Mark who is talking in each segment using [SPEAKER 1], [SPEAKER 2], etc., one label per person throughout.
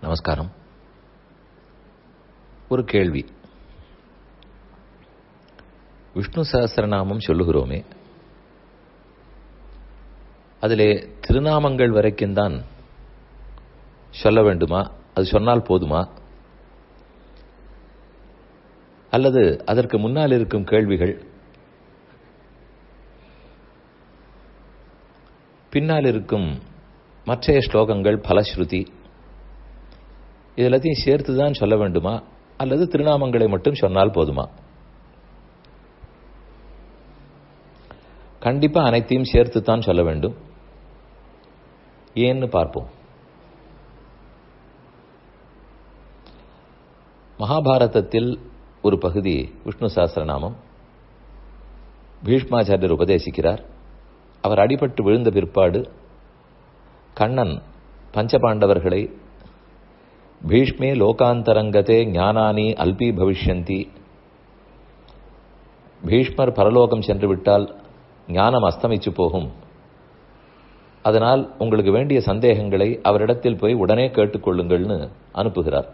[SPEAKER 1] நமஸ்காரம் ஒரு கேள்வி விஷ்ணு சஹஸ்ரநாமம் சொல்லுகிறோமே அதிலே திருநாமங்கள் வரைக்கும் தான் சொல்ல வேண்டுமா அது சொன்னால் போதுமா அல்லது அதற்கு முன்னால் இருக்கும் கேள்விகள் பின்னால் இருக்கும் மற்றைய ஸ்லோகங்கள் பலஸ்ருதி இது எல்லாத்தையும் சேர்த்து தான் சொல்ல வேண்டுமா அல்லது திருநாமங்களை மட்டும் சொன்னால் போதுமா கண்டிப்பா அனைத்தையும் சேர்த்து தான் சொல்ல வேண்டும் ஏன்னு பார்ப்போம் மகாபாரதத்தில் ஒரு பகுதி விஷ்ணு சாஸ்திரநாமம் பீஷ்மாச்சாரியர் உபதேசிக்கிறார் அவர் அடிபட்டு விழுந்த பிற்பாடு கண்ணன் பஞ்சபாண்டவர்களை பீஷ்மே லோகாந்தரங்கதே ஞானானி அல்பி பவிஷ்யந்தி பீஷ்மர் பரலோகம் சென்று விட்டால் ஞானம் அஸ்தமிச்சு போகும் அதனால் உங்களுக்கு வேண்டிய சந்தேகங்களை அவரிடத்தில் போய் உடனே கேட்டுக்கொள்ளுங்கள்னு அனுப்புகிறார்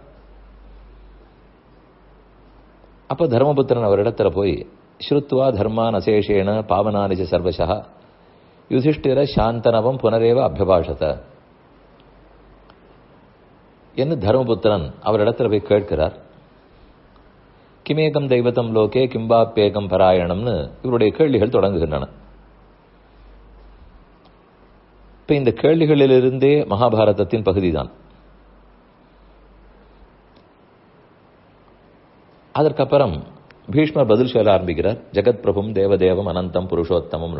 [SPEAKER 1] அப்ப தர்மபுத்திரன் அவரிடத்துல போய் ஸ்ருத்வா தர்மான் அசேஷேன பாவனானிச்ச சர்வசா யுதிஷ்டிர சாந்தனவம் புனரேவ அபியபாஷத என்று தர்மபுத்திரன் அவரிடத்துல போய் கேட்கிறார் கிமேகம் தெய்வத்தம் லோகே கிம்பாப்பேகம் பராயணம்னு இவருடைய கேள்விகள் தொடங்குகின்றன இப்ப இந்த கேள்விகளிலிருந்தே மகாபாரதத்தின் பகுதிதான் அதற்கப்புறம் பீஷ்மர் பதில் சொல்ல ஆரம்பிக்கிறார் ஜெகத் பிரபும் தேவதேவம் அனந்தம் புருஷோத்தமம்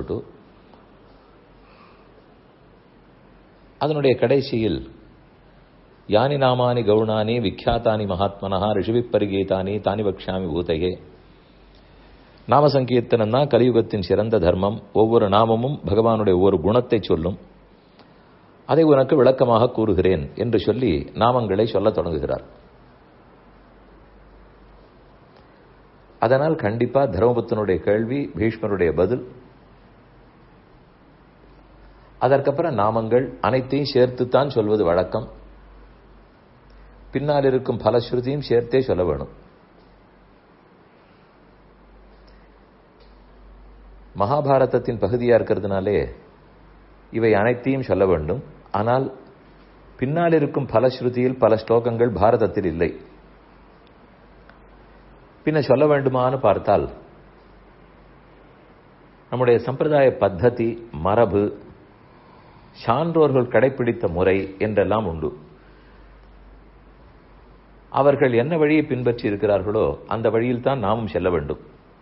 [SPEAKER 1] அதனுடைய கடைசியில் யானி நாமானி கவுணானி விக்யாத்தானி மகாத்மனா ரிஷிவி பரிகீதானி தானி பக்ஷாமி பூதையே நாம சங்கீர்த்தனம் தான் கலியுகத்தின் சிறந்த தர்மம் ஒவ்வொரு நாமமும் பகவானுடைய ஒவ்வொரு குணத்தை சொல்லும் அதை உனக்கு விளக்கமாக கூறுகிறேன் என்று சொல்லி நாமங்களை சொல்லத் தொடங்குகிறார் அதனால் கண்டிப்பா தர்மபுத்தனுடைய கேள்வி பீஷ்மருடைய பதில் அதற்கப்புறம் நாமங்கள் அனைத்தையும் சேர்த்துத்தான் சொல்வது வழக்கம் பின்னால் இருக்கும் பலஸ்ருதியும் சேர்த்தே சொல்ல வேணும் மகாபாரதத்தின் பகுதியா இருக்கிறதுனாலே இவை அனைத்தையும் சொல்ல வேண்டும் ஆனால் பின்னால் இருக்கும் பலஸ்ருதியில் பல ஸ்லோகங்கள் பாரதத்தில் இல்லை பின்ன சொல்ல வேண்டுமான்னு பார்த்தால் நம்முடைய சம்பிரதாய பத்ததி மரபு சான்றோர்கள் கடைபிடித்த முறை என்றெல்லாம் உண்டு அவர்கள் என்ன வழியை பின்பற்றி இருக்கிறார்களோ அந்த வழியில் தான் நாமும் செல்ல வேண்டும்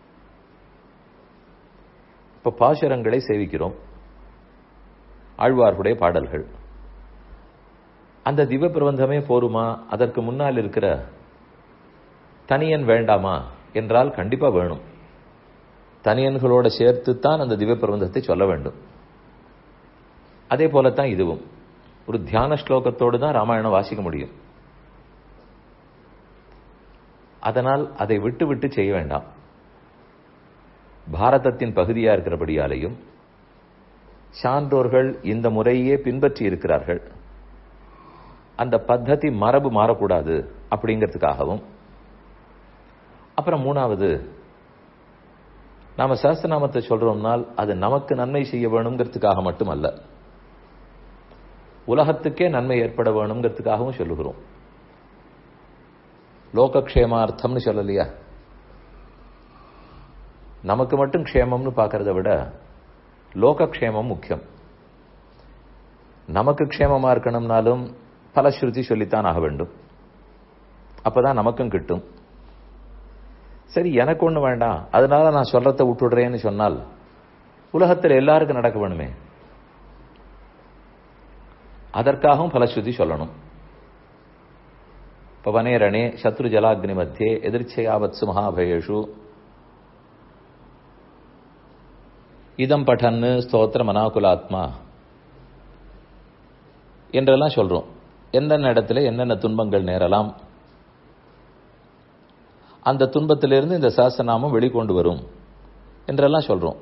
[SPEAKER 1] இப்ப பாசுரங்களை சேவிக்கிறோம் ஆழ்வார்களுடைய பாடல்கள் அந்த திவ பிரபந்தமே போருமா அதற்கு முன்னால் இருக்கிற தனியன் வேண்டாமா என்றால் கண்டிப்பா வேணும் தனியன்களோட சேர்த்துத்தான் அந்த திவ்ய பிரபந்தத்தை சொல்ல வேண்டும் அதே போலத்தான் இதுவும் ஒரு தியான ஸ்லோகத்தோடு தான் ராமாயணம் வாசிக்க முடியும் அதனால் அதை விட்டு விட்டு செய்ய வேண்டாம் பாரதத்தின் பகுதியா இருக்கிறபடியாலையும் சான்றோர்கள் இந்த முறையே பின்பற்றி இருக்கிறார்கள் அந்த பத்ததி மரபு மாறக்கூடாது அப்படிங்கிறதுக்காகவும் அப்புறம் மூணாவது நாம சஹஸ்திரநாமத்தை சொல்றோம்னால் அது நமக்கு நன்மை செய்ய வேணுங்கிறதுக்காக மட்டுமல்ல உலகத்துக்கே நன்மை ஏற்பட வேணுங்கிறதுக்காகவும் சொல்லுகிறோம் லோகக்ஷேமார்த்தம்னு சொல்லலையா நமக்கு மட்டும் க்ஷேமம்னு பார்க்கறத விட லோகக்ஷேமம் முக்கியம் நமக்கு க்ஷேமமா இருக்கணும்னாலும் பலஸ்ருதி சொல்லித்தான் ஆக வேண்டும் அப்பதான் நமக்கும் கிட்டும் சரி எனக்கு ஒண்ணு வேண்டாம் அதனால நான் சொல்றத விட்டுடுறேன்னு சொன்னால் உலகத்தில் எல்லாருக்கும் நடக்க வேணுமே அதற்காகவும் பலஸ்ருதி சொல்லணும் பவனே ரணே சத்ரு ஜலாக்னி மத்தியே எதிர்ச்சையாவத்சு மகாபயேஷு இதம் பட்டன்னு ஸ்தோத்திர மனாகுலாத்மா என்றெல்லாம் சொல்றோம் எந்தெந்த இடத்துல என்னென்ன துன்பங்கள் நேரலாம் அந்த துன்பத்திலிருந்து இந்த சாஸ்திரநாமம் வெளிக்கொண்டு வரும் என்றெல்லாம் சொல்றோம்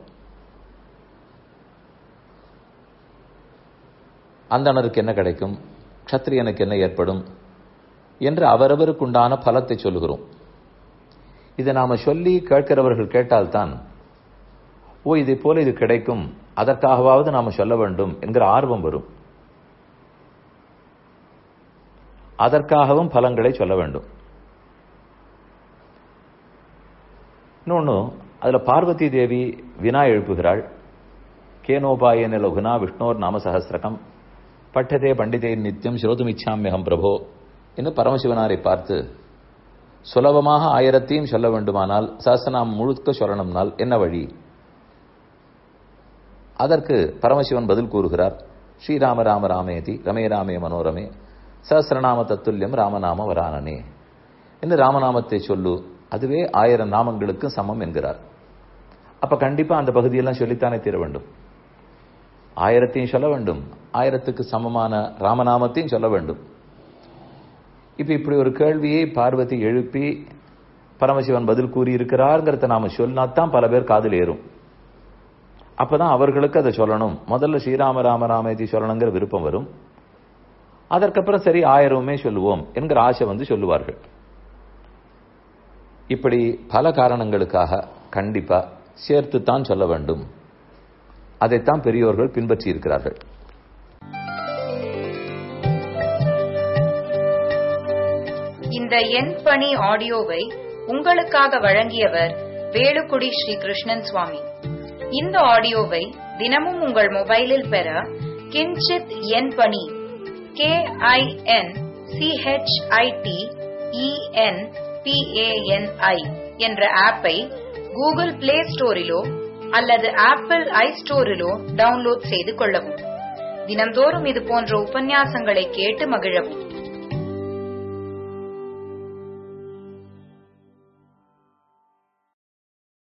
[SPEAKER 1] அந்தணருக்கு என்ன கிடைக்கும் க்ஷத்ரியனுக்கு என்ன ஏற்படும் என்று அவரவருக்குண்டான பலத்தை சொல்லுகிறோம் இதை நாம சொல்லி கேட்கிறவர்கள் கேட்டால்தான் ஓ இதை போல இது கிடைக்கும் அதற்காகவாவது நாம சொல்ல வேண்டும் என்கிற ஆர்வம் வரும் அதற்காகவும் பலன்களை சொல்ல வேண்டும் இன்னொன்னு அதுல பார்வதி தேவி வினா எழுப்புகிறாள் கேனோபாயன லகுனா விஷ்ணோர் நாம சகசிரகம் பட்டதே பண்டிதே நித்தியம் ஸ்ரோதுமிச்சாமியகம் பிரபோ என்று பரமசிவனாரை பார்த்து சுலபமாக ஆயிரத்தையும் சொல்ல வேண்டுமானால் சஹசநாம் முழுக்க சொல்லணும்னால் என்ன வழி அதற்கு பரமசிவன் பதில் கூறுகிறார் ஸ்ரீராம ராம ராமேதி ரமே ராமே மனோரமே சஹசிரநாம தத்துல்யம் ராமநாம வரானனே என்று ராமநாமத்தை சொல்லு அதுவே ஆயிரம் நாமங்களுக்கு சமம் என்கிறார் அப்ப கண்டிப்பா அந்த பகுதியெல்லாம் சொல்லித்தானே தீர வேண்டும் ஆயிரத்தையும் சொல்ல வேண்டும் ஆயிரத்துக்கு சமமான ராமநாமத்தையும் சொல்ல வேண்டும் இப்ப இப்படி ஒரு கேள்வியை பார்வதி எழுப்பி பரமசிவன் பதில் கூறியிருக்கிறார்ங்கிறத நாம சொன்னாதான் பல பேர் காதில் ஏறும் அப்பதான் அவர்களுக்கு அதை சொல்லணும் முதல்ல ஸ்ரீராம ராம ராமேதி சொல்லணுங்கிற விருப்பம் வரும் அதற்கப்புறம் சரி ஆயிரமுமே சொல்லுவோம் என்கிற ஆசை வந்து சொல்லுவார்கள் இப்படி பல காரணங்களுக்காக கண்டிப்பா சேர்த்துத்தான் சொல்ல வேண்டும் அதைத்தான் பெரியோர்கள் பின்பற்றி இருக்கிறார்கள்
[SPEAKER 2] இந்த எண் பணி ஆடியோவை உங்களுக்காக வழங்கியவர் வேலுக்குடி ஸ்ரீ கிருஷ்ணன் சுவாமி இந்த ஆடியோவை தினமும் உங்கள் மொபைலில் பெற கிஞ்சித் எண் பணி கே ஐ என் சிஹெச்ஐடி இஎன் பிஏஎன்ஐ என்ற ஆப்பை கூகுள் பிளே ஸ்டோரிலோ அல்லது ஆப்பிள் ஐ ஸ்டோரிலோ டவுன்லோட் செய்து கொள்ளவும் தினந்தோறும் இது போன்ற உபன்யாசங்களை கேட்டு மகிழவும்